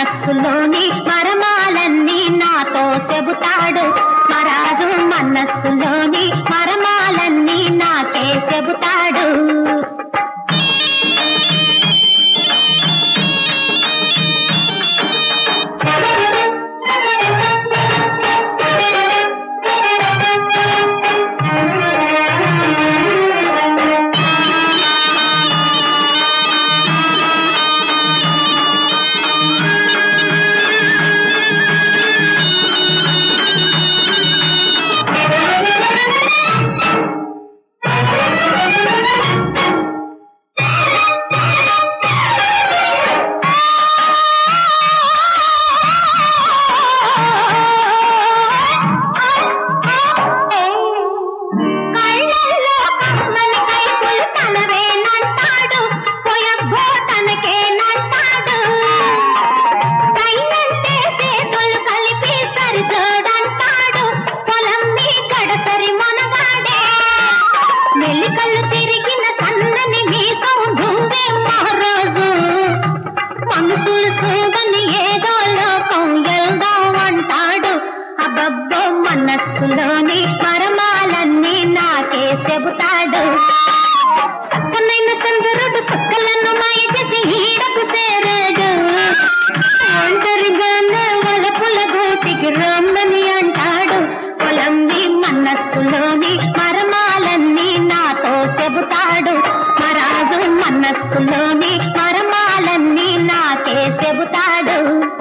మనస్సులోని మరమాలన్నీ నాతో చెబుతాడు మరాజు మనస్సులోని మరమాలన్నీ నాకే చెబుతాడు కళ్ళల్లో కమ్మని కైపులు తనవేనంటాడు పొయబ్బో తనకేనంటాడు సైలంటే సేతులు కలిపి సరిజోడంటాడు పొలం మీ గడసరి మనవాడే మెలికలు తిరిగిన సన్నని మీసం దుంగే మహారాజు మనుషులు సూగని ఏదో లోకం వెళ్దాం అంటాడు అబ్బబ్బో మనస్సులోని మరమాలన్నీ నాకే చెబుతాడు సక్కనైన చంద్రుడు సక్కలను మాయ చేసి ఈడకు సేరాడు ఒంటరిగానే వలపుల గోటికి రమ్మని అంటాడు పొలంని మనస్సులోని మరమాలన్నీ నాతో చెబుతాడు మరాజు మనస్సులోని మరమాలన్నీ నాకే చెబుతాడు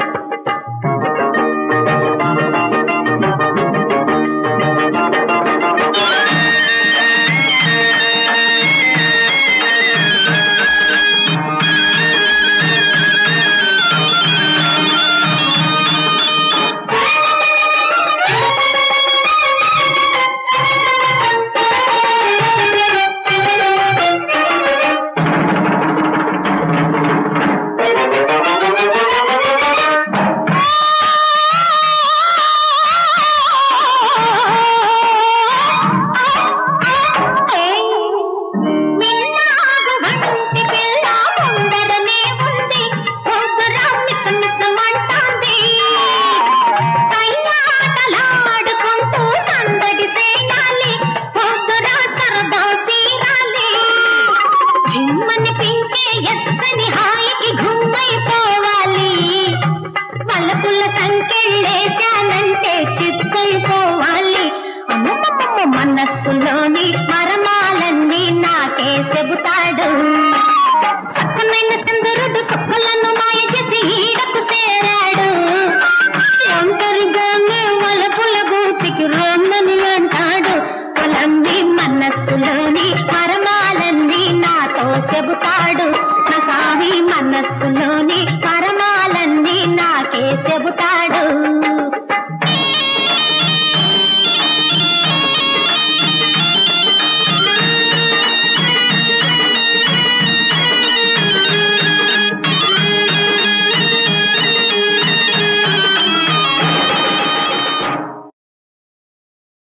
మిన్నాగు వంటి పిల్ల ముందరనే ఉంది పొద్దురా మిసమిసమంటాంది సయ్యాటలాడుకుంటూ సందడి చేయాలి పొద్దురా సరదా తీరాలి జిమ్మని పించే ఎత్తని హాయికి గుమ్మైపోవాలి మల్లపుల్ల సంకెళ్ళేశానంటే చిక్కైపోవాలి అమ్మమ్మమ్మ మనస్సులోని మరమాలన్నీ నాకే చెబుతాడు సక్కనైన చంద్రుడు సొక్కలను మాయ చేసి ఈడకు సేరాడు ఒంటరిగానే వలపుల గూటికి రమ్మని అంటాడు పొలంది మనస్సులోని మరమాలన్నీ నాతో చెబుతాడు నా స్వామి మనస్సులోని మరమాలన్నీ నాకే చెబుతాడు